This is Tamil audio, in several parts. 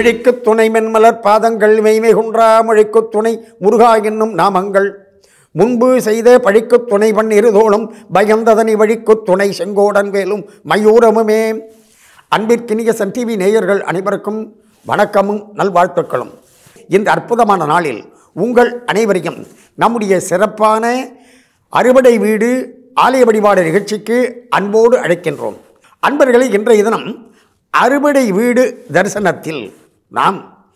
விழிக்குத் துணை மென்மலர் பாதங்கள் மெய்மை குன்றா மொழிக்குத் துணை முருகா என்னும் நாமங்கள் முன்பு செய்த பழிக்குத் துணை பன்னிருதோளும் பயந்ததனி வழிக்குத் துணை செங்கோடன் வேலும் மயூரமுமே அன்பிற்கினிய சன் டிவி நேயர்கள் அனைவருக்கும் வணக்கமும் நல்வாழ்த்துக்களும் இந்த அற்புதமான நாளில் உங்கள் அனைவரையும் நம்முடைய சிறப்பான அறுவடை வீடு ஆலய வழிபாடு நிகழ்ச்சிக்கு அன்போடு அழைக்கின்றோம் அன்பர்களே இன்றைய தினம் அறுவடை வீடு தரிசனத்தில் நாம்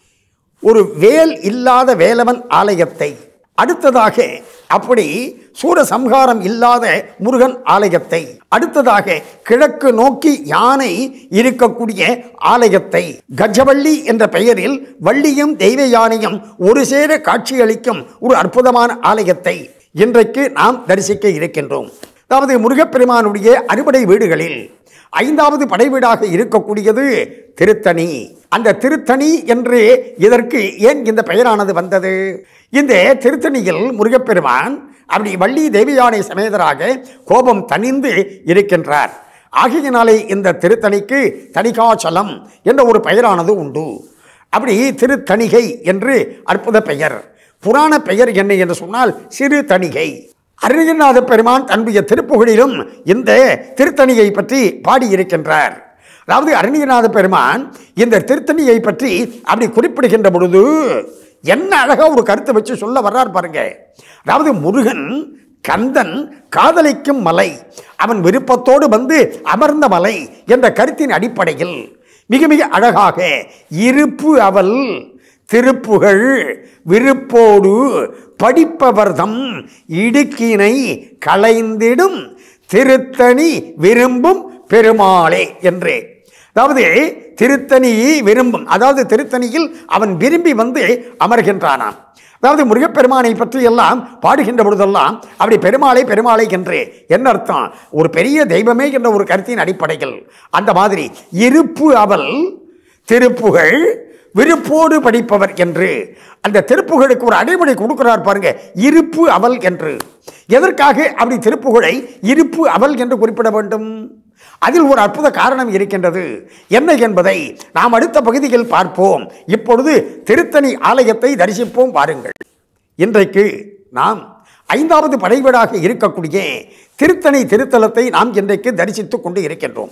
ஒரு வேல் இல்லாத வேலவன் ஆலயத்தை அடுத்ததாக அப்படி சூரசம்ஹாரம் இல்லாத முருகன் ஆலயத்தை அடுத்ததாக கிழக்கு நோக்கி யானை இருக்கக்கூடிய ஆலயத்தை கஜவள்ளி என்ற பெயரில் வள்ளியும் தெய்வ யானையும் ஒரு சேர காட்சியளிக்கும் ஒரு அற்புதமான ஆலயத்தை இன்றைக்கு நாம் தரிசிக்க இருக்கின்றோம் அதாவது முருகப்பெருமானுடைய அறுபடை வீடுகளில் ஐந்தாவது படைவீடாக இருக்கக்கூடியது திருத்தணி அந்த திருத்தணி என்று இதற்கு ஏன் இந்த பெயரானது வந்தது இந்த திருத்தணியில் முருகப்பெருமான் அப்படி வள்ளி தேவியானை சமேதராக கோபம் தணிந்து இருக்கின்றார் ஆகையினாலே இந்த திருத்தணிக்கு தணிகாச்சலம் என்ற ஒரு பெயரானது உண்டு அப்படி திருத்தணிகை என்று அற்புத பெயர் புராண பெயர் என்ன என்று சொன்னால் சிறு தணிகை அருணகிரிநாத பெருமான் தன்னுடைய திருப்புகழிலும் இந்த திருத்தணியை பற்றி பாடியிருக்கின்றார் அதாவது அருணகிரிநாத பெருமான் இந்த திருத்தணியை பற்றி அப்படி குறிப்பிடுகின்ற பொழுது என்ன அழகா ஒரு கருத்தை வச்சு சொல்ல வர்றார் பாருங்க அதாவது முருகன் கந்தன் காதலிக்கும் மலை அவன் விருப்பத்தோடு வந்து அமர்ந்த மலை என்ற கருத்தின் அடிப்படையில் மிக மிக அழகாக இருப்பு அவள் திருப்புகழ் விருப்போடு படிப்பவர்தம் இடுக்கினை களைந்திடும் திருத்தணி விரும்பும் பெருமாளே என்று அதாவது திருத்தணி விரும்பும் அதாவது திருத்தணியில் அவன் விரும்பி வந்து அமர்கின்றானாம் அதாவது முருகப்பெருமானை பற்றி எல்லாம் பாடுகின்ற பொழுதெல்லாம் அப்படி பெருமாளை பெருமாளை என்று என்ன அர்த்தம் ஒரு பெரிய தெய்வமே என்ற ஒரு கருத்தின் அடிப்படையில் அந்த மாதிரி இருப்பு அவள் திருப்புகழ் விருப்போடு படிப்பவர் என்று அந்த திருப்புகழுக்கு ஒரு அடைமொழி கொடுக்கிறார் பாருங்க இருப்பு அவள் என்று எதற்காக அப்படி திருப்புகழை இருப்பு அவள் என்று குறிப்பிட வேண்டும் அதில் ஒரு அற்புத காரணம் இருக்கின்றது என்ன என்பதை நாம் அடுத்த பகுதியில் பார்ப்போம் இப்பொழுது திருத்தணி ஆலயத்தை தரிசிப்போம் வாருங்கள் இன்றைக்கு நாம் ஐந்தாவது படைவீடாக இருக்கக்கூடிய திருத்தணி திருத்தலத்தை நாம் இன்றைக்கு தரிசித்துக் கொண்டு இருக்கின்றோம்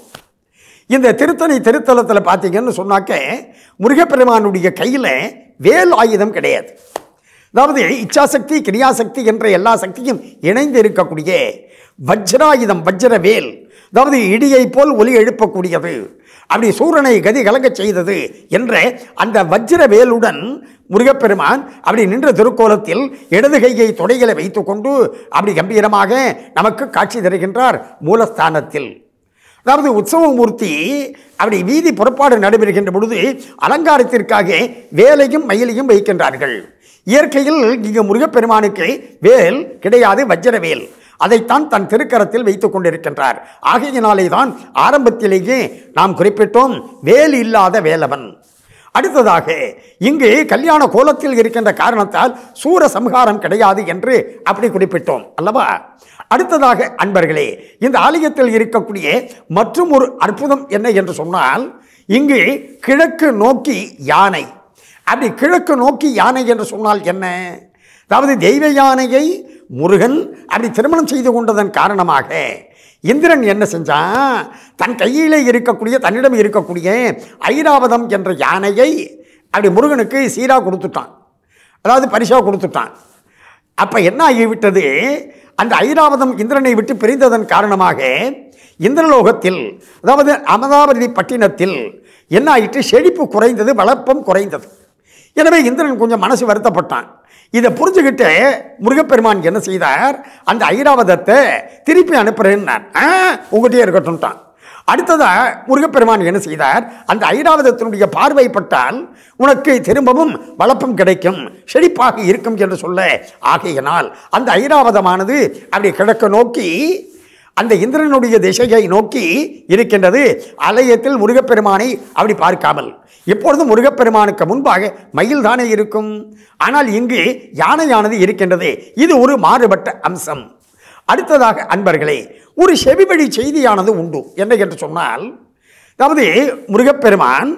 இந்த திருத்தணி திருத்தலத்தில் பார்த்தீங்கன்னு சொன்னாக்க முருகப்பெருமானுடைய கையில் வேல் ஆயுதம் கிடையாது அதாவது இச்சாசக்தி கிரியாசக்தி என்ற எல்லா சக்தியும் இணைந்து இருக்கக்கூடிய வஜ்ராயுதம் வஜ்ர வேல் அதாவது இடியை போல் ஒலி எழுப்பக்கூடியது அப்படி சூரனை கதி கலங்கச் செய்தது என்ற அந்த வஜ்ர வேலுடன் முருகப்பெருமான் அப்படி நின்ற திருக்கோலத்தில் இடது கையை தொடைகளை வைத்துக்கொண்டு அப்படி கம்பீரமாக நமக்கு காட்சி தருகின்றார் மூலஸ்தானத்தில் அதாவது உற்சவமூர்த்தி அப்படி வீதி புறப்பாடு நடைபெறுகின்ற பொழுது அலங்காரத்திற்காக வேலையும் மயிலையும் வைக்கின்றார்கள் இயற்கையில் இங்கு முருகப்பெருமானுக்கு வேல் கிடையாது வஜ்ர வேல் அதைத்தான் தன் திருக்கரத்தில் வைத்துக் கொண்டிருக்கின்றார் ஆகையினாலே தான் ஆரம்பத்திலேயே நாம் குறிப்பிட்டோம் வேல் இல்லாத வேலவன் அடுத்ததாக இங்கு கல்யாண கோலத்தில் இருக்கின்ற காரணத்தால் சூர சம்ஹாரம் கிடையாது என்று அப்படி குறிப்பிட்டோம் அல்லவா அடுத்ததாக அன்பர்களே இந்த ஆலயத்தில் இருக்கக்கூடிய மற்றும் ஒரு அற்புதம் என்ன என்று சொன்னால் இங்கு கிழக்கு நோக்கி யானை அப்படி கிழக்கு நோக்கி யானை என்று சொன்னால் என்ன அதாவது தெய்வ யானையை முருகன் அப்படி திருமணம் செய்து கொண்டதன் காரணமாக இந்திரன் என்ன செஞ்சான் தன் கையிலே இருக்கக்கூடிய தன்னிடம் இருக்கக்கூடிய ஐராவதம் என்ற யானையை அப்படி முருகனுக்கு சீரா கொடுத்துட்டான் அதாவது பரிசா கொடுத்துட்டான் அப்போ என்ன ஆகிவிட்டது அந்த ஐராவதம் இந்திரனை விட்டு பிரிந்ததன் காரணமாக இந்திரலோகத்தில் அதாவது அமதாவதி பட்டினத்தில் என்ன ஆயிற்று செழிப்பு குறைந்தது வளப்பம் குறைந்தது எனவே இந்திரன் கொஞ்சம் மனசு வருத்தப்பட்டான் இதை புரிஞ்சுக்கிட்டு முருகப்பெருமான் என்ன செய்தார் அந்த ஐராவதத்தை திருப்பி அனுப்புறேன்னார் ஆ உங்கள்கிட்டயே இருக்கட்டும்ட்டான் அடுத்ததா முருகப்பெருமான் என்ன செய்தார் அந்த ஐராவதத்தினுடைய பார்வைப்பட்டால் உனக்கு திரும்பவும் வளப்பம் கிடைக்கும் செழிப்பாக இருக்கும் என்று சொல்ல ஆகையினால் அந்த ஐராவதமானது அப்படி கிழக்கு நோக்கி அந்த இந்திரனுடைய திசையை நோக்கி இருக்கின்றது ஆலயத்தில் முருகப்பெருமானை அப்படி பார்க்காமல் இப்பொழுது முருகப்பெருமானுக்கு முன்பாக மயில் தானே இருக்கும் ஆனால் இங்கு யானையானது இருக்கின்றது இது ஒரு மாறுபட்ட அம்சம் அடுத்ததாக அன்பர்களே ஒரு செவிவழி செய்தியானது உண்டு என்ன என்று சொன்னால் அதாவது முருகப்பெருமான்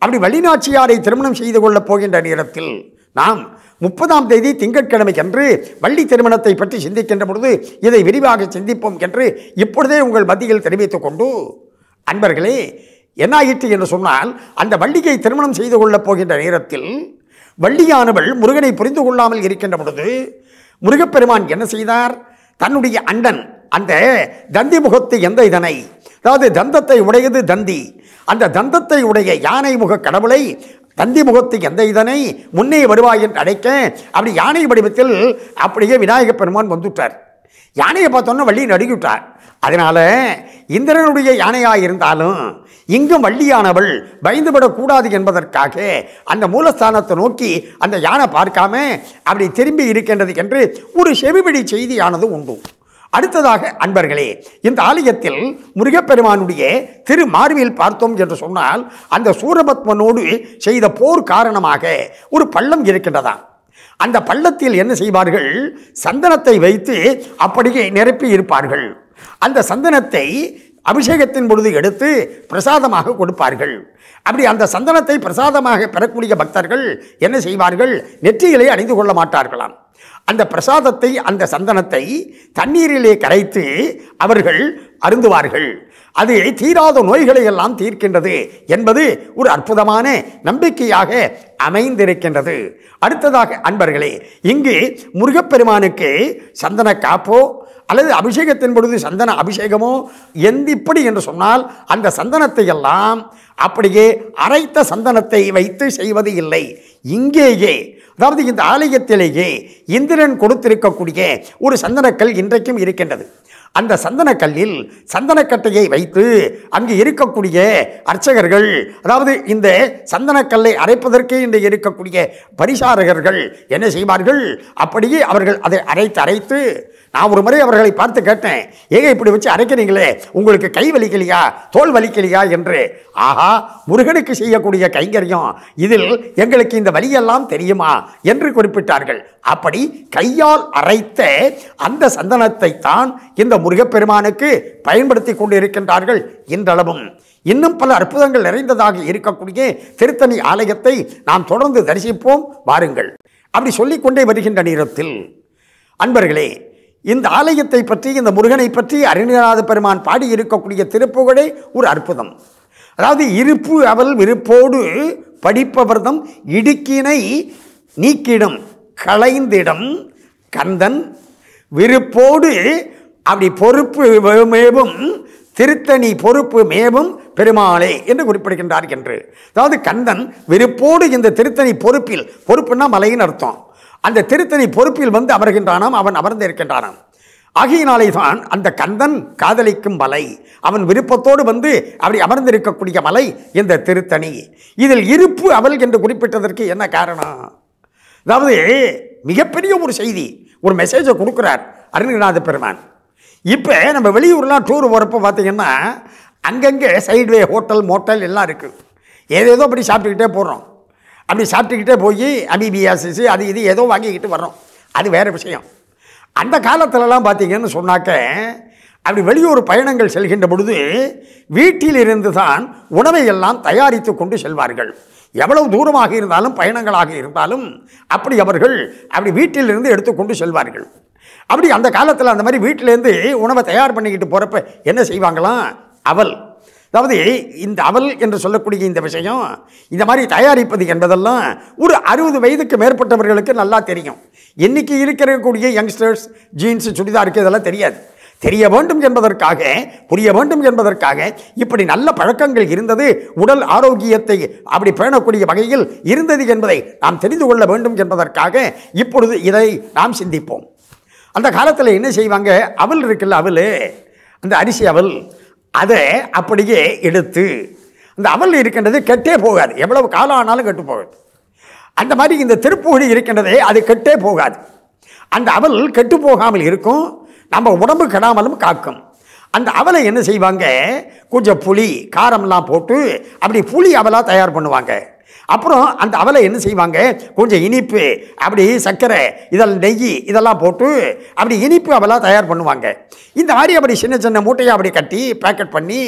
அப்படி வள்ளிநாச்சியாரை திருமணம் செய்து கொள்ளப் போகின்ற நேரத்தில் நாம் முப்பதாம் தேதி திங்கட்கிழமை என்று வள்ளி திருமணத்தை பற்றி சிந்திக்கின்ற பொழுது இதை விரிவாக சிந்திப்போம் என்று இப்பொழுதே உங்கள் மத்தியில் தெரிவித்துக் கொண்டு அன்பர்களே என்ன ஆயிற்று என்று சொன்னால் அந்த வள்ளியை திருமணம் செய்து கொள்ளப் போகின்ற நேரத்தில் வள்ளியானவள் முருகனை புரிந்து கொள்ளாமல் இருக்கின்ற பொழுது முருகப்பெருமான் என்ன செய்தார் தன்னுடைய அண்டன் அந்த தந்தி முகத்து எந்த இதனை அதாவது தந்தத்தை உடையது தந்தி அந்த தந்தத்தை உடைய யானை முக கடவுளை தந்தி முகத்து எந்த இதனை முன்னே வருவாய் என்று அழைக்க அப்படி யானை வடிவத்தில் அப்படியே விநாயகப் பெருமான் வந்துட்டார் யானையை பார்த்தோன்னா வள்ளி நடுங்கிவிட்டார் அதனால இந்திரனுடைய யானையாக இருந்தாலும் இங்கும் வள்ளியானவள் பயந்துவிடக்கூடாது என்பதற்காக அந்த மூலஸ்தானத்தை நோக்கி அந்த யானை பார்க்காம அப்படி திரும்பி இருக்கின்றது என்று ஒரு செவிபிடி செய்தியானது உண்டு அடுத்ததாக அன்பர்களே இந்த ஆலயத்தில் முருகப்பெருமானுடைய திரு மார்பில் பார்த்தோம் என்று சொன்னால் அந்த சூரபத்மனோடு செய்த போர் காரணமாக ஒரு பள்ளம் இருக்கின்றதாம் அந்த பள்ளத்தில் என்ன செய்வார்கள் சந்தனத்தை வைத்து அப்படியே நிரப்பி இருப்பார்கள் அந்த சந்தனத்தை அபிஷேகத்தின் பொழுது எடுத்து பிரசாதமாக கொடுப்பார்கள் அப்படி அந்த சந்தனத்தை பிரசாதமாக பெறக்கூடிய பக்தர்கள் என்ன செய்வார்கள் நெற்றியிலே அணிந்து கொள்ள மாட்டார்களாம் அந்த பிரசாதத்தை அந்த சந்தனத்தை தண்ணீரிலே கரைத்து அவர்கள் அருந்துவார்கள் அது தீராத நோய்களை எல்லாம் தீர்க்கின்றது என்பது ஒரு அற்புதமான நம்பிக்கையாக அமைந்திருக்கின்றது அடுத்ததாக அன்பர்களே இங்கு முருகப்பெருமானுக்கு சந்தன காப்போ அல்லது அபிஷேகத்தின் பொழுது சந்தன அபிஷேகமோ எந்த இப்படி என்று சொன்னால் அந்த சந்தனத்தை எல்லாம் அப்படியே அரைத்த சந்தனத்தை வைத்து செய்வது இல்லை இங்கேயே அதாவது இந்த ஆலயத்திலேயே இந்திரன் கொடுத்திருக்கக்கூடிய ஒரு சந்தனக்கல் இன்றைக்கும் இருக்கின்றது அந்த சந்தனக்கல்லில் சந்தனக்கட்டையை வைத்து அங்கு இருக்கக்கூடிய அர்ச்சகர்கள் அதாவது இந்த சந்தனக்கல்லை அரைப்பதற்கு இன்று இருக்கக்கூடிய பரிசாரகர்கள் என்ன செய்வார்கள் அப்படியே அவர்கள் அதை அரைத்து அரைத்து நான் ஒரு முறை அவர்களை பார்த்து கேட்டேன் ஏங்க இப்படி வச்சு அரைக்கிறீங்களே உங்களுக்கு கை வலிக்கலையா தோல் வலிக்கலையா என்று ஆஹா முருகனுக்கு செய்யக்கூடிய கைங்கரியம் இதில் எங்களுக்கு இந்த வலியெல்லாம் தெரியுமா என்று குறிப்பிட்டார்கள் அப்படி கையால் அரைத்த அந்த சந்தனத்தை தான் இந்த முருகப்பெருமானுக்கு பயன்படுத்தி கொண்டு இருக்கின்றார்கள் இன்றளவும் இன்னும் பல அற்புதங்கள் நிறைந்ததாக இருக்கக்கூடிய திருத்தணி ஆலயத்தை நாம் தொடர்ந்து தரிசிப்போம் வாருங்கள் அப்படி சொல்லிக்கொண்டே வருகின்ற நேரத்தில் அன்பர்களே இந்த ஆலயத்தை பற்றி இந்த முருகனை பற்றி அருணநாத பெருமான் பாடி இருக்கக்கூடிய திருப்புகழே ஒரு அற்புதம் அதாவது இருப்பு அவள் விருப்போடு படிப்பவர்தம் இடுக்கினை நீக்கிடும் களைந்திடம் கந்தன் விருப்போடு அப்படி பொறுப்பு வே- மேவும் திருத்தணி பொறுப்பு மேவும் பெருமாளே என்று குறிப்பிடுகின்றார் என்று அதாவது கந்தன் விருப்போடு இந்த திருத்தணி பொறுப்பில் பொறுப்புன்னா மலையின் அர்த்தம் அந்த திருத்தணி பொறுப்பில் வந்து அமர்கின்றானாம் அவன் அமர்ந்து இருக்கின்றானாம் ஆகையினாலே தான் அந்த கந்தன் காதலிக்கும் மலை அவன் விருப்பத்தோடு வந்து அப்படி அமர்ந்திருக்கக்கூடிய மலை இந்த திருத்தணி இதில் இருப்பு அவள் என்று குறிப்பிட்டதற்கு என்ன காரணம் அதாவது மிகப்பெரிய ஒரு செய்தி ஒரு மெசேஜை கொடுக்குறார் அருணகிரிநாத பெருமான் இப்போ நம்ம வெளியூர்லாம் டூர் போகிறப்ப பார்த்தீங்கன்னா அங்கங்கே சைட்வே ஹோட்டல் மோட்டல் எல்லாம் இருக்குது ஏதேதோ அப்படி சாப்பிட்டுக்கிட்டே போடுறோம் அப்படி சாப்பிட்டுக்கிட்டே போய் அபிபிஎஸ்சி அது இது ஏதோ வாங்கிக்கிட்டு வர்றோம் அது வேறு விஷயம் அந்த காலத்துலலாம் பார்த்தீங்கன்னு சொன்னாக்க அப்படி வெளியூர் பயணங்கள் செல்கின்ற பொழுது வீட்டிலிருந்து தான் உணவை எல்லாம் தயாரித்து கொண்டு செல்வார்கள் எவ்வளவு தூரமாக இருந்தாலும் பயணங்களாக இருந்தாலும் அப்படி அவர்கள் அப்படி வீட்டிலிருந்து எடுத்துக்கொண்டு செல்வார்கள் அப்படி அந்த காலத்தில் அந்த மாதிரி வீட்டிலேருந்து உணவை தயார் பண்ணிக்கிட்டு போகிறப்ப என்ன செய்வாங்களாம் அவல் அதாவது இந்த அவல் என்று சொல்லக்கூடிய இந்த விஷயம் இந்த மாதிரி தயாரிப்பது என்பதெல்லாம் ஒரு அறுபது வயதுக்கு மேற்பட்டவர்களுக்கு நல்லா தெரியும் இன்னைக்கு இருக்கக்கூடிய யங்ஸ்டர்ஸ் ஜீன்ஸ் சுடிதாருக்கு இதெல்லாம் தெரியாது தெரிய வேண்டும் என்பதற்காக புரிய வேண்டும் என்பதற்காக இப்படி நல்ல பழக்கங்கள் இருந்தது உடல் ஆரோக்கியத்தை அப்படி பேணக்கூடிய வகையில் இருந்தது என்பதை நாம் தெரிந்து கொள்ள வேண்டும் என்பதற்காக இப்பொழுது இதை நாம் சிந்திப்போம் அந்த காலத்தில் என்ன செய்வாங்க அவல் இருக்குல்ல அவல் அந்த அரிசி அவல் அதை அப்படியே எடுத்து அந்த அவல் இருக்கின்றது கெட்டே போகாது எவ்வளவு காலம் ஆனாலும் கெட்டு போகாது அந்த மாதிரி இந்த திருப்புகழி இருக்கின்றதே அது கெட்டே போகாது அந்த அவல் கெட்டு போகாமல் இருக்கும் நம்ம உடம்பு கெடாமலும் காக்கும் அந்த அவலை என்ன செய்வாங்க கொஞ்சம் புளி காரம்லாம் போட்டு அப்படி புளி அவலாக தயார் பண்ணுவாங்க அப்புறம் அந்த அவலை என்ன செய்வாங்க கொஞ்சம் இனிப்பு அப்படி சர்க்கரை இதெல்லாம் நெய் இதெல்லாம் போட்டு அப்படி இனிப்பு அவலாக தயார் பண்ணுவாங்க இந்த மாதிரி அப்படி சின்ன சின்ன மூட்டையை அப்படி கட்டி பேக்கெட் பண்ணி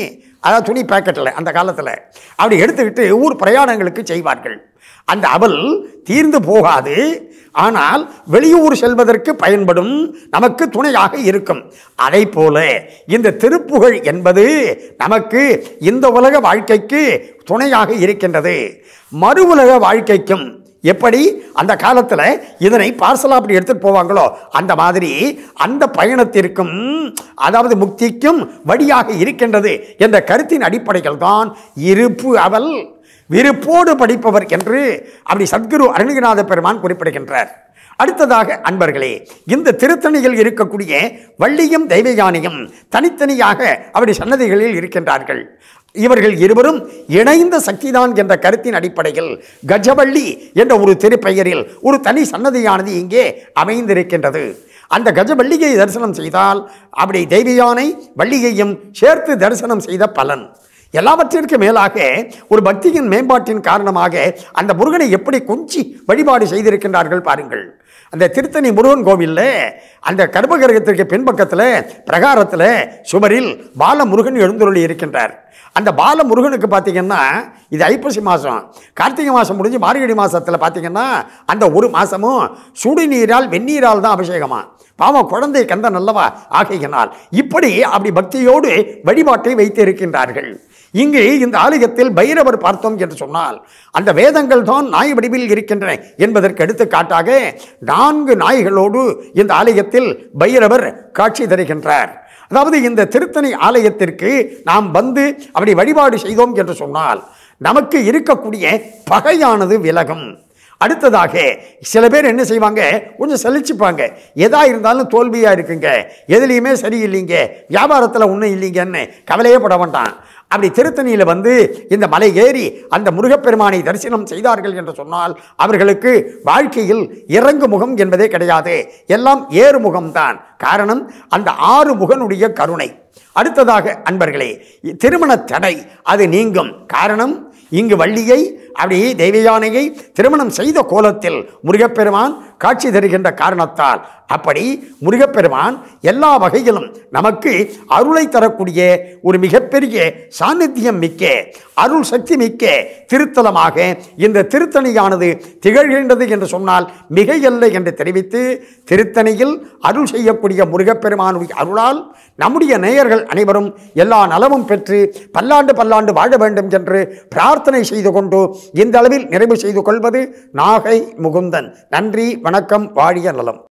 அதாவது துணி பேக்கெட்டில் அந்த காலத்தில் அப்படி எடுத்துக்கிட்டு ஊர் பிரயாணங்களுக்கு செய்வார்கள் அந்த அவல் தீர்ந்து போகாது ஆனால் வெளியூர் செல்வதற்கு பயன்படும் நமக்கு துணையாக இருக்கும் அதை போல இந்த திருப்புகழ் என்பது நமக்கு இந்த உலக வாழ்க்கைக்கு துணையாக இருக்கின்றது மறு உலக வாழ்க்கைக்கும் எப்படி அந்த காலத்தில் இதனை பார்சலாக அப்படி எடுத்துட்டு போவாங்களோ அந்த மாதிரி அந்த பயணத்திற்கும் அதாவது முக்திக்கும் வழியாக இருக்கின்றது என்ற கருத்தின் அடிப்படையில் தான் இருப்பு அவல் விருப்போடு படிப்பவர் என்று அப்படி சத்குரு அருணகிரிநாத பெருமான் குறிப்பிடுகின்றார் அடுத்ததாக அன்பர்களே இந்த திருத்தணியில் இருக்கக்கூடிய வள்ளியும் தெய்வயானியும் தனித்தனியாக அவருடைய சன்னதிகளில் இருக்கின்றார்கள் இவர்கள் இருவரும் இணைந்த சக்திதான் என்ற கருத்தின் அடிப்படையில் கஜவள்ளி என்ற ஒரு திருப்பெயரில் ஒரு தனி சன்னதியானது இங்கே அமைந்திருக்கின்றது அந்த கஜவள்ளியை தரிசனம் செய்தால் அப்படி தெய்வயானை வள்ளியையும் சேர்த்து தரிசனம் செய்த பலன் எல்லாவற்றிற்கு மேலாக ஒரு பக்தியின் மேம்பாட்டின் காரணமாக அந்த முருகனை எப்படி கொஞ்சி வழிபாடு செய்திருக்கின்றார்கள் பாருங்கள் அந்த திருத்தணி முருகன் கோவிலில் அந்த கர்ப்பகிரகத்திற்கு பின்பக்கத்தில் பிரகாரத்தில் சுவரில் பாலமுருகன் எழுந்துருளி இருக்கின்றார் அந்த பாலமுருகனுக்கு பார்த்தீங்கன்னா இது ஐப்பசி மாதம் கார்த்திகை மாதம் முடிஞ்சு மார்கழி மாதத்தில் பார்த்தீங்கன்னா அந்த ஒரு மாதமும் சுடுநீரால் வெந்நீரால் தான் அபிஷேகமா பாவம் குழந்தை கந்த நல்லவா ஆகையினால் இப்படி அப்படி பக்தியோடு வழிபாட்டை வைத்து இருக்கின்றார்கள் இங்கு இந்த ஆலயத்தில் பைரவர் பார்த்தோம் என்று சொன்னால் அந்த வேதங்கள் தான் நாய் வடிவில் இருக்கின்றன என்பதற்கு எடுத்துக்காட்டாக நான்கு நாய்களோடு இந்த ஆலயத்தில் பைரவர் காட்சி தருகின்றார் அதாவது இந்த திருத்தணி ஆலயத்திற்கு நாம் வந்து அப்படி வழிபாடு செய்தோம் என்று சொன்னால் நமக்கு இருக்கக்கூடிய பகையானது விலகும் அடுத்ததாக சில பேர் என்ன செய்வாங்க கொஞ்சம் சலிச்சுப்பாங்க எதா இருந்தாலும் தோல்வியாக இருக்குங்க எதுலேயுமே சரியில்லைங்க வியாபாரத்தில் ஒன்றும் இல்லைங்கன்னு கவலையே பட வேண்டாம் அப்படி திருத்தணியில் வந்து இந்த மலை ஏறி அந்த முருகப்பெருமானை தரிசனம் செய்தார்கள் என்று சொன்னால் அவர்களுக்கு வாழ்க்கையில் இறங்கு முகம் என்பதே கிடையாது எல்லாம் ஏறு முகம்தான் காரணம் அந்த ஆறு முகனுடைய கருணை அடுத்ததாக அன்பர்களே திருமண தடை அது நீங்கும் காரணம் இங்கு வள்ளியை அப்படி தெய்வயானையை திருமணம் செய்த கோலத்தில் முருகப்பெருமான் காட்சி தருகின்ற காரணத்தால் அப்படி முருகப்பெருமான் எல்லா வகையிலும் நமக்கு அருளை தரக்கூடிய ஒரு மிகப்பெரிய சாநித்தியம் மிக்க அருள் சக்தி மிக்க திருத்தலமாக இந்த திருத்தணியானது திகழ்கின்றது என்று சொன்னால் மிகையல்ல என்று தெரிவித்து திருத்தணியில் அருள் செய்யக்கூடிய முருகப்பெருமானுடைய அருளால் நம்முடைய நேயர்கள் அனைவரும் எல்லா நலமும் பெற்று பல்லாண்டு பல்லாண்டு வாழ வேண்டும் என்று பிரார்த்தனை செய்து கொண்டு இந்த அளவில் நிறைவு செய்து கொள்வது நாகை முகுந்தன் நன்றி வணக்கம் வாழிய நலம்